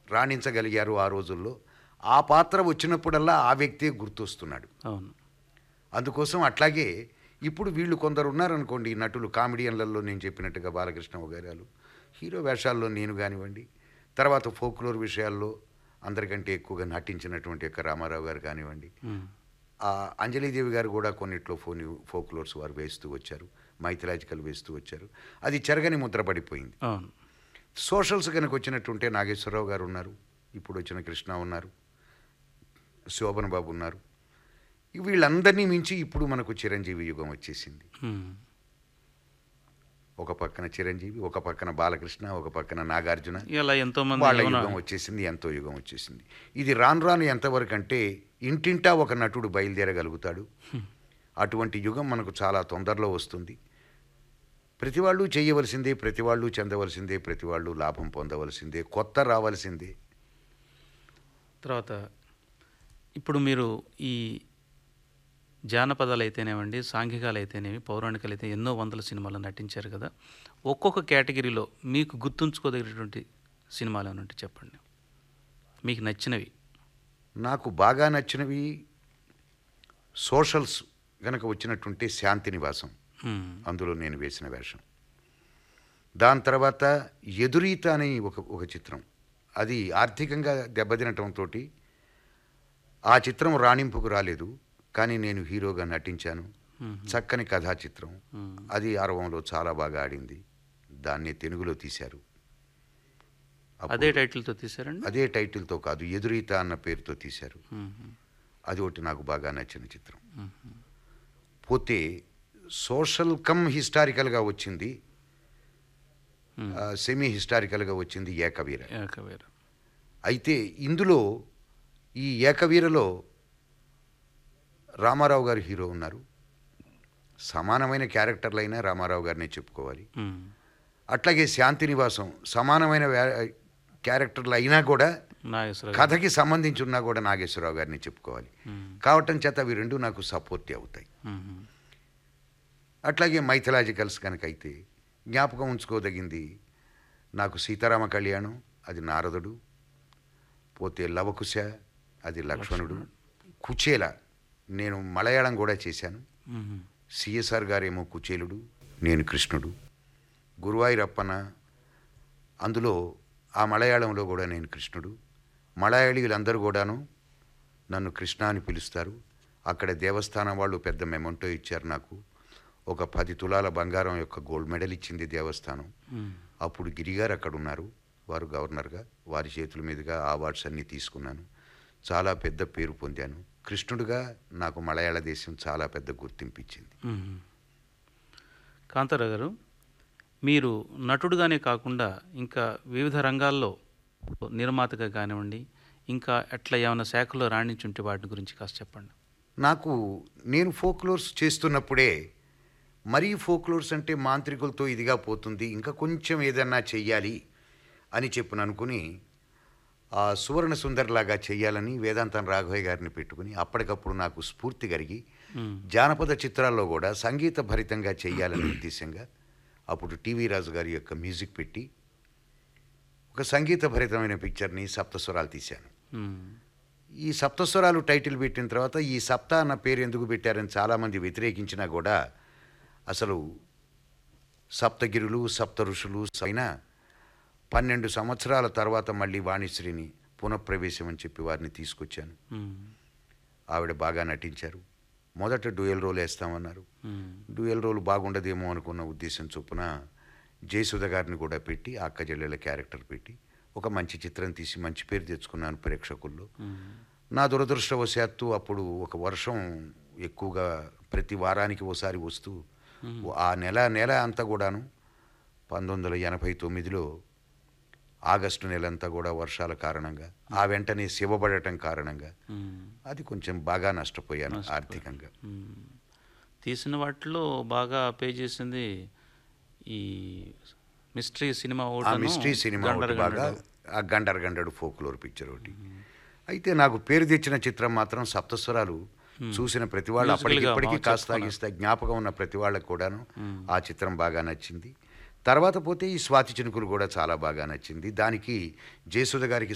రాణించగలిగారు ఆ రోజుల్లో ఆ పాత్ర వచ్చినప్పుడల్లా ఆ వ్యక్తే గుర్తొస్తున్నాడు అవును అందుకోసం అట్లాగే ఇప్పుడు వీళ్ళు కొందరు ఉన్నారనుకోండి ఈ నటులు కామెడియన్లలో నేను చెప్పినట్టుగా బాలకృష్ణ గారు హీరో వేషాల్లో నేను కానివ్వండి తర్వాత ఫోక్లోర్ విషయాల్లో అందరికంటే ఎక్కువగా నటించినటువంటి యొక్క రామారావు గారు కానివ్వండి ఉమ్. ఆ అంజలీదేవి గారు కూడా కొన్నిట్లో ఫోన్ ఫోక్లోర్స్ వారు వేస్తూ వచ్చారు మైథలాజికల్ వేస్తూ వచ్చారు అది చెరగని ముద్ర పడిపోయింది అవును సోషల్స్ కనుక వచ్చినట్టుంటే నాగేశ్వరరావు గారు ఉన్నారు ఇప్పుడు వచ్చిన కృష్ణ ఉన్నారు శోభన్ బాబు ఉన్నారు ఇక వీళ్ళందరినీ మించి ఇప్పుడు మనకు చిరంజీవి యుగం వచ్చేసింది ఉమ్. ఒక పక్కన చిరంజీవి ఒక పక్కన బాలకృష్ణ ఒక పక్కన నాగార్జున ఇలా ఎంతో మంది వాళ్ళ యువన- యుగం వచ్చేసింది ఎంతో యుగం వచ్చేసింది ఇది రాను రాను ఎంతవరకు అంటే ఇంటింటా ఒక నటుడు బయలుదేరగలుగుతాడు అటువంటి యుగం మనకు చాలా తొందరలో వస్తుంది ప్రతి వాళ్ళు చేయవలసిందే ప్రతి వాళ్ళు చెందవలసిందే ప్రతి వాళ్ళు లాభం పొందవలసిందే కొత్త రావాల్సిందే తర్వాత ఇప్పుడు మీరు ఈ జానపదాలు అయితేనేమండి సాంఘికాలు అయితేనేమి పౌరాణికాలు అయితే ఎన్నో వందల సినిమాలు నటించారు కదా ఒక్కొక్క కేటగిరీలో మీకు గుర్తుంచుకోదగినటువంటి సినిమాలు ఏమైనా ఉంటే చెప్పండి మీకు నచ్చినవి నాకు బాగా నచ్చినవి సోషల్స్ గనక వచ్చినట్టుంటే శాంతి నివాసం ఉమ్. అందులో నేను వేసిన వేషం దాని తర్వాత ఎదురీత అనే ఒక ఒక చిత్రం అది ఆర్థికంగా దెబ్బతినటంతో ఆ చిత్రం రాణింపుకు రాలేదు కానీ నేను హీరోగా నటించాను చక్కని కథా చిత్రం ఉమ్. అది అరవంలో చాలా బాగా ఆడింది దాన్ని తెలుగులో తీశారు అప్పుడు అదే టైటిల్తో తీసారండి అదే టైటిల్తో కాదు ఎదురీత అన్న పేరుతో తీశారు ఉమ్. అది ఒకటి నాకు బాగా నచ్చిన చిత్రం ఉమ్. పోతే సోషల్ కమ్ హిస్టారికల్గా వచ్చింది Hmm. సెమీ హిస్టారికల్గా వచ్చింది ఏకవీర ఏకవీర అయితే ఇందులో ఈ ఏకవీరలో రామారావు గారు హీరో ఉన్నారు సమానమైన క్యారెక్టర్లైనా రామారావు గారినే చెప్పుకోవాలి ఉమ్. అట్లాగే శాంతి నివాసం సమానమైన వ్యా- క్యారెక్టర్లు అయినా కూడా నాగేశ్వర గారు. కథకి సంబంధించి ఉన్నా కూడా నాగేశ్వరరావు గారిని చెప్పుకోవాలి ఉమ్. కావటం చేత అవి రెండు నాకు సపోర్ట్ అవుతాయి ఉమ్. అట్లాగే మైథలాజికల్స్ కనుక అయితే జ్ఞాపకం ఉంచుకోదగింది నాకు సీతారామ కళ్యాణం అది నారదుడు పోతే లవకుశ అది లక్ష్మణుడు కుచేల నేను మలయాళం కూడా చేశాను ఉమ్. సిఎస్ఆర్ గారేమో కుచేలుడు నేను కృష్ణుడు గురువాయూరప్పన అందులో ఆ మలయాళంలో కూడా నేను కృష్ణుడు మలయాళీలందరూ కూడాను నన్ను కృష్ణ అని పిలుస్తారు అక్కడ దేవస్థానం వాళ్ళు పెద్ద మెమంటో ఇచ్చారు నాకు ఒక పది తులాల బంగారం యొక్క గోల్డ్ మెడల్ ఇచ్చింది దేవస్థానం ఉమ్. అప్పుడు గిరిగారు అక్కడ ఉన్నారు వారు గవర్నర్గా వారి చేతుల మీదుగా అవార్డ్స్ అన్నీ తీసుకున్నాను చాలా పెద్ద పేరు పొందాను కృష్ణుడిగా నాకు మలయాళ దేశం చాలా పెద్ద గుర్తింపు ఇచ్చింది మ్మ్. కాంతారావు గారు మీరు నటుడుగానే కాకుండా ఇంకా వివిధ రంగాల్లో నిర్మాతగా కానివ్వండి ఇంకా ఎట్లా ఏమైనా శాఖలో రాణించుంటే వాటి గురించి కాస్త చెప్పండి నాకు నేను ఫోక్లోర్స్ చేస్తున్నప్పుడే మరీ ఫోక్లోర్స్ అంటే మాంత్రికులతో ఇదిగా పోతుంది ఇంకా కొంచెం ఏదన్నా చెయ్యాలి అని చెప్పిన అనుకుని ఆ సువర్ణ సుందర్లాగా చెయ్యాలని వేదాంతం రాఘవయ్య గారిని పెట్టుకుని అప్పటికప్పుడు నాకు స్ఫూర్తి కలిగి మ్మ్. జానపద చిత్రాల్లో కూడా సంగీత భరితంగా చెయ్యాలనే ఉద్దేశంగా అప్పుడు టీవీ రాజు గారి యొక్క మ్యూజిక్ పెట్టి ఒక సంగీత భరితమైన పిక్చర్ని సప్తస్వరాలు తీశాను మ్మ్. ఈ సప్తస్వరాలు టైటిల్ పెట్టిన తర్వాత ఈ సప్త అన్న పేరు ఎందుకు పెట్టారని చాలామంది వ్యతిరేకించినా కూడా అసలు సప్తగిరులు సప్త ఋషులు అయినా పన్నెండు సంవత్సరాల తర్వాత మళ్ళీ వాణిశ్రీని పునఃప్రవేశం అని చెప్పి వారిని తీసుకొచ్చాను మ్మ్. ఆవిడ బాగా నటించారు మొదట డ్యూయల్ రోల్ వేస్తామన్నారు మ్మ్. డ్యూయల్ రోల్ బాగుండదేమో అనుకున్న ఉద్దేశం చొప్పున జయసుధ గారిని కూడా పెట్టి ఆ అక్క చెల్లెల క్యారెక్టర్ పెట్టి ఒక మంచి చిత్రం తీసి మంచి పేరు తెచ్చుకున్నాను ప్రేక్షకుల్లో మ్మ్. నా దురదృష్టవశాత్తు అప్పుడు ఒక వర్షం ఎక్కువగా ప్రతి వారానికి ఓసారి వస్తూ ఆ నెల నెల అంతా కూడాను పంతొమ్మిది వందల ఎనభై తొమ్మిదిలో ఆగస్టు నెలంతా కూడా వర్షాల కారణంగా ఆ వెంటనే శివబడటం కారణంగా మ్మ్. అది కొంచెం బాగా నష్టపోయాను ఆర్థికంగా మ్మ్. తీసిన వాటిలో బాగా పే చేసింది ఈ మిస్టరీ సినిమా ఆ ఒకటను మిస్టరీ సినిమా గండర ఒకటి బాగా గండరు. ఆ గండర్ గండడు ఫోక్లోర్ పిక్చర్ ఒకటి అయితే నాకు పేరు తెచ్చిన చిత్రం మాత్రం సప్తస్వరాలు చూసిన ప్రతి వాళ్ళు Musical అప్పటికి గా ఇప్పటికీ బాగా కాస్త చెప్పుకున్నారు. ఆగిస్తా జ్ఞాపకం ఉన్న ప్రతి వాళ్ళకు కూడాను ఆ చిత్రం బాగా నచ్చింది తర్వాత పోతే ఈ స్వాతి చినుకులు కూడా చాలా బాగా నచ్చింది దానికి జయసుధ గారికి